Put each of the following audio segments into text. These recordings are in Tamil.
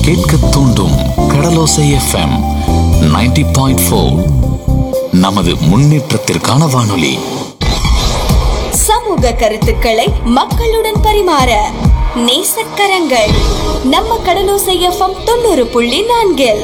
கேட்க தூண்டும் கடலோசை எஃப்எம் 90.4 பாயிண்ட் ஃபோர் நமது முன்னேற்றத்திற்கான வானொலி சமூக கருத்துக்களை மக்களுடன் பரிமாற நேசக்கரங்கள் நம்ம கடலோசை எஃப்எம் தொண்ணூறு புள்ளி நான்கில்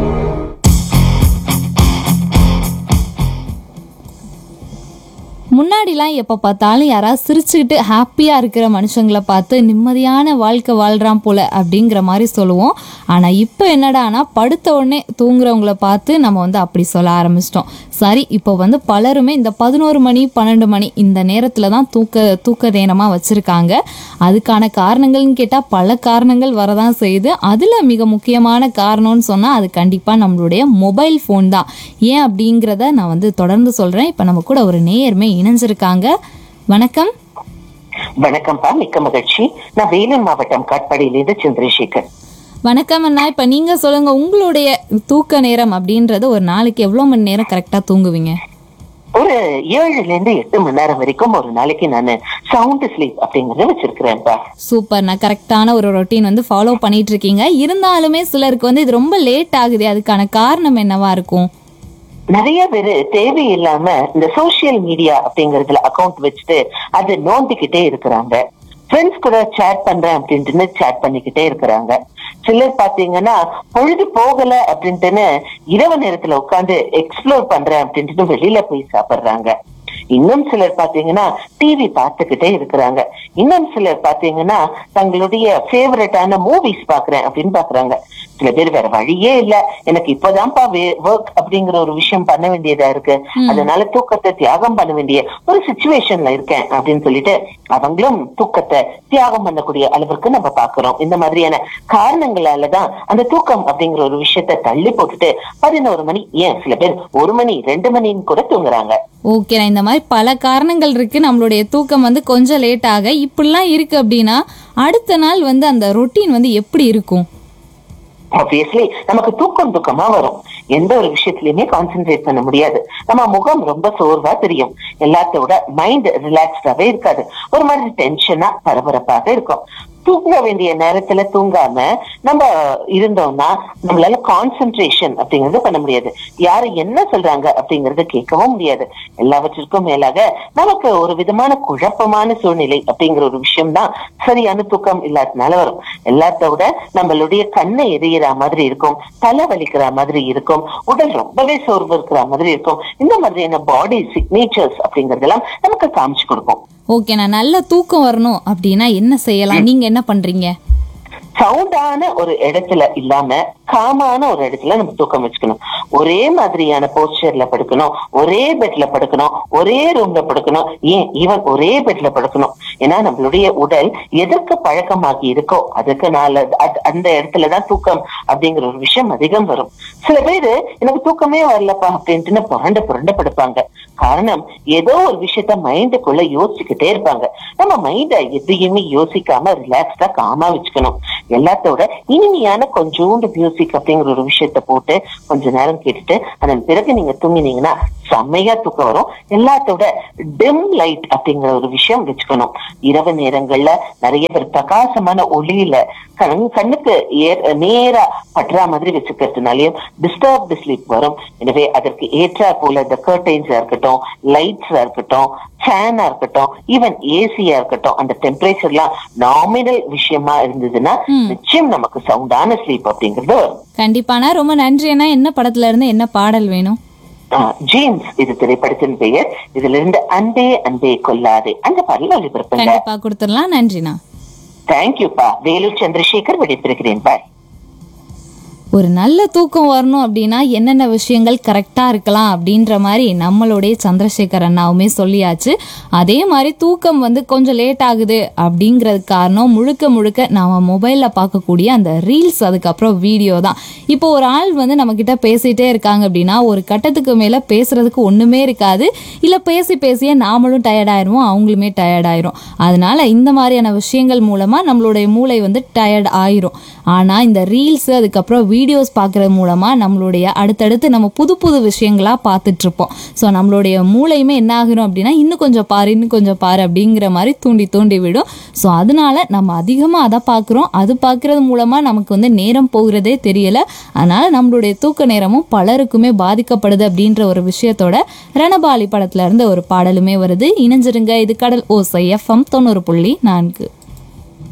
முன்னாடிலாம் எப்போ பார்த்தாலும் யாராவது சிரிச்சுக்கிட்டு ஹாப்பியாக இருக்கிற மனுஷங்களை பார்த்து நிம்மதியான வாழ்க்கை வாழ்கிறான் போல அப்படிங்கிற மாதிரி சொல்லுவோம் ஆனால் இப்போ என்னடானா படுத்த உடனே தூங்குறவங்கள பார்த்து நம்ம வந்து அப்படி சொல்ல ஆரம்பிச்சிட்டோம் சரி இப்போ வந்து பலருமே இந்த பதினோரு மணி பன்னெண்டு மணி இந்த நேரத்தில் தான் தூக்க தூக்க நேரமாக வச்சுருக்காங்க அதுக்கான காரணங்கள்னு கேட்டால் பல காரணங்கள் வரதான் செய்யுது அதில் மிக முக்கியமான காரணம்னு சொன்னால் அது கண்டிப்பாக நம்மளுடைய மொபைல் ஃபோன் தான் ஏன் அப்படிங்கிறத நான் வந்து தொடர்ந்து சொல்கிறேன் இப்போ நம்ம கூட ஒரு நேயருமே இணைஞ்சிருக்காங்க வணக்கம் வணக்கம்ப்பா மிக்க மகிழ்ச்சி நான் வேலூர் மாவட்டம் காட்பாடியிலிருந்து சந்திரசேகர் வணக்கம் அண்ணா இப்போ நீங்கள் சொல்லுங்கள் உங்களுடைய தூக்க நேரம் அப்படின்றது ஒரு நாளைக்கு எவ்வளோ மணி நேரம் கரெக்டாக தூங்குவீங்க ஒரு ஏழுல இருந்து எட்டு மணி நேரம் வரைக்கும் ஒரு நாளைக்கு நான் சவுண்ட் ஸ்லீப் அப்படிங்கறத வச்சிருக்கிறேன்ப்பா சூப்பர் நான் கரெக்டான ஒரு ரொட்டீன் வந்து ஃபாலோ பண்ணிட்டு இருக்கீங்க இருந்தாலுமே சிலருக்கு வந்து இது ரொம்ப லேட் ஆகுது அதுக்கான காரணம் என்னவா இருக்கும் நிறைய பேரு தேவையில்லாம இந்த சோசியல் மீடியா அப்படிங்கறதுல அக்கவுண்ட் வச்சுட்டு அது நோண்டிக்கிட்டே இருக்கிறாங்க ஃப்ரெண்ட்ஸ் கூட சேட் பண்றேன் அப்படின்ட்டு சேட் பண்ணிக்கிட்டே இருக்கிறாங்க சிலர் பாத்தீங்கன்னா பொழுது போகல அப்படின்ட்டுன்னு இரவு நேரத்துல உட்காந்து எக்ஸ்ப்ளோர் பண்றேன் அப்படின்ட்டு வெளியில போய் சாப்பிடுறாங்க இன்னும் சிலர் பாத்தீங்கன்னா டிவி பார்த்துக்கிட்டே இருக்கிறாங்க இன்னும் சிலர் பாத்தீங்கன்னா தங்களுடைய ஃபேவரட்டான மூவிஸ் பாக்குறேன் அப்படின்னு பாக்குறாங்க சில பேர் வேற வழியே இல்ல எனக்கு இப்பதான்ப்பா ஒர்க் அப்படிங்கிற ஒரு விஷயம் பண்ண வேண்டியதா இருக்கு அதனால தூக்கத்தை தியாகம் பண்ண வேண்டிய ஒரு சுச்சுவேஷன்ல இருக்கேன் அப்படின்னு சொல்லிட்டு அவங்களும் தூக்கத்தை தியாகம் பண்ணக்கூடிய அளவிற்கு நம்ம பாக்குறோம் இந்த மாதிரியான காரணங்களாலதான் அந்த தூக்கம் அப்படிங்கிற ஒரு விஷயத்த தள்ளி போட்டுட்டு பதினோரு மணி ஏன் சில பேர் ஒரு மணி ரெண்டு மணின்னு கூட தூங்குறாங்க ஓகே நான் இந்த மாதிரி பல காரணங்கள் இருக்கு நம்மளுடைய தூக்கம் வந்து கொஞ்சம் லேட் ஆக இப்படிலாம் இருக்கு அப்படின்னா அடுத்த நாள் வந்து அந்த ரொட்டீன் வந்து எப்படி இருக்கும் ஆப்வியஸ்லி நமக்கு தூக்கம் தூக்கமா வரும் எந்த ஒரு விஷயத்திலயுமே கான்சென்ட்ரேட் பண்ண முடியாது நம்ம முகம் ரொம்ப சோர்வா தெரியும் எல்லாத்தோட மைண்ட் ரிலாக்ஸ்டாவே இருக்காது ஒரு மாதிரி டென்ஷனா பரபரப்பாக இருக்கும் தூங்க வேண்டிய நேரத்துல தூங்காம நம்ம இருந்தோம்னா நம்மளால கான்சென்ட்ரேஷன் அப்படிங்கறது பண்ண முடியாது யாரு என்ன சொல்றாங்க அப்படிங்கறத கேட்கவும் முடியாது எல்லாவற்றிற்கும் மேலாக நமக்கு ஒரு விதமான குழப்பமான சூழ்நிலை அப்படிங்கிற ஒரு விஷயம் தான் சரியான தூக்கம் இல்லாதனால வரும் எல்லாத்தோட நம்மளுடைய கண்ணை எரியிற மாதிரி இருக்கும் தலை வலிக்கிற மாதிரி இருக்கும் உடல் ரொம்பவே சோர்வு இருக்கிற மாதிரி இருக்கும் இந்த மாதிரியான பாடி சிக்னேச்சர்ஸ் அப்படிங்கறதெல்லாம் நமக்கு காமிச்சு கொடுக்கும் ஓகே நான் நல்ல தூக்கம் வரணும் அப்படின்னா என்ன செய்யலாம் நீங்க என்ன பண்றீங்க சவுண்டான ஒரு இடத்துல இல்லாம காமான ஒரு இடத்துல நம்ம தூக்கம் வச்சுக்கணும் ஒரே மாதிரியான போஸ்டர்ல படுக்கணும் ஒரே பெட்ல படுக்கணும் ஒரே ரூம்ல படுக்கணும் ஏன் ஈவன் ஒரே பெட்ல படுக்கணும் ஏன்னா நம்மளுடைய உடல் எதற்கு பழக்கமாகி இருக்கோ அதுக்கு நாள அத்- அந்த இடத்துலதான் தூக்கம் அப்படிங்கிற ஒரு விஷயம் அதிகம் வரும் சில பேரு எனக்கு தூக்கமே வரலப்பா அப்படின்ட்டு புரண்டு புரண்டு படுப்பாங்க காரணம் ஏதோ ஒரு விஷயத்த மைண்டுக்குள்ள யோசிச்சுக்கிட்டே இருப்பாங்க நம்ம மைண்ட எதையுமே யோசிக்காம ரிலாக்ஸ்டா காமா வச்சுக்கணும் எல்லாத்தோட இனிமையான கொஞ்சோண்டு மியூசிக் அப்படிங்கிற ஒரு விஷயத்த போட்டு கொஞ்ச நேரம் கேட்டுட்டு அதன் பிறகு நீங்க தூங்கினீங்கன்னா செம்மையா தூக்கம் வரும் எல்லாத்தோட டிம் லைட் அப்படிங்கிற ஒரு விஷயம் வச்சுக்கணும் இரவு நேரங்கள்ல நிறைய பேர் பிரகாசமான ஒளியில கண் கண்ணுக்கு ஏர் நேரா பற்றா மாதிரி வச்சுக்கிறதுனாலயும் டிஸ்டர்ப்டு ஸ்லீப் வரும் எனவே அதற்கு ஏற்றா போல இந்த கர்டைன்ஸா இருக்கட்டும் லைட்ஸா இருக்கட்டும் ஃபேனா இருக்கட்டும் ஈவன் ஏசியா இருக்கட்டும் அந்த டெம்பரேச்சர்லாம் நாமினல் விஷயமா இருந்ததுன்னா நிச்சயம் நமக்கு சவுண்டான ஸ்லீப் அப்படிங்கிறது வரும் கண்டிப்பானா ரொம்ப நன்றி அண்ணா என்ன படத்துல இருந்து என்ன பாடல் வேணும் ஜேம்ஸ் இது திரைப்படத்தின் பெயர் இதுல இருந்து அன்பே அன்பே கொல்லாதே அந்த பாடல் ஒளிபரப்புங்க கண்டிப்பா கொடுத்துடலாம் நன்றிண்ணா தேங்க்யூப்பா வேலூர் சந்திரசேகர் விடைபெறுகிறேன் பாய் ஒரு நல்ல தூக்கம் வரணும் அப்படின்னா என்னென்ன விஷயங்கள் கரெக்டாக இருக்கலாம் அப்படின்ற மாதிரி நம்மளுடைய சந்திரசேகர் அண்ணாவுமே சொல்லியாச்சு அதே மாதிரி தூக்கம் வந்து கொஞ்சம் லேட் ஆகுது அப்படிங்கிறது காரணம் முழுக்க முழுக்க நாம மொபைலில் பார்க்கக்கூடிய அந்த ரீல்ஸ் அதுக்கப்புறம் வீடியோ தான் இப்போ ஒரு ஆள் வந்து நம்மக்கிட்ட பேசிகிட்டே இருக்காங்க அப்படின்னா ஒரு கட்டத்துக்கு மேலே பேசுறதுக்கு ஒன்றுமே இருக்காது இல்லை பேசி பேசியே நாமளும் டயர்டாயிருவோம் அவங்களுமே டயர்டாயிரும் அதனால இந்த மாதிரியான விஷயங்கள் மூலமாக நம்மளுடைய மூளை வந்து டயர்ட் ஆயிரும் ஆனால் இந்த ரீல்ஸ் அதுக்கப்புறம் வீடியோ வீடியோஸ் பார்க்குறது மூலமாக நம்மளுடைய அடுத்தடுத்து நம்ம புது புது விஷயங்களாக பார்த்துட்ருப்போம் ஸோ நம்மளுடைய மூளையுமே என்ன ஆகிரும் அப்படின்னா இன்னும் கொஞ்சம் பாரு இன்னும் கொஞ்சம் பாரு அப்படிங்கிற மாதிரி தூண்டி தூண்டி விடும் ஸோ அதனால நம்ம அதிகமாக அதை பார்க்குறோம் அது பார்க்குறது மூலமாக நமக்கு வந்து நேரம் போகிறதே தெரியல அதனால நம்மளுடைய தூக்க நேரமும் பலருக்குமே பாதிக்கப்படுது அப்படின்ற ஒரு விஷயத்தோட ரணபாலி படத்துல இருந்து ஒரு பாடலுமே வருது இணைஞ்சிருங்க இது கடல் ஓசை எஃப்எம் தொண்ணூறு புள்ளி நான்கு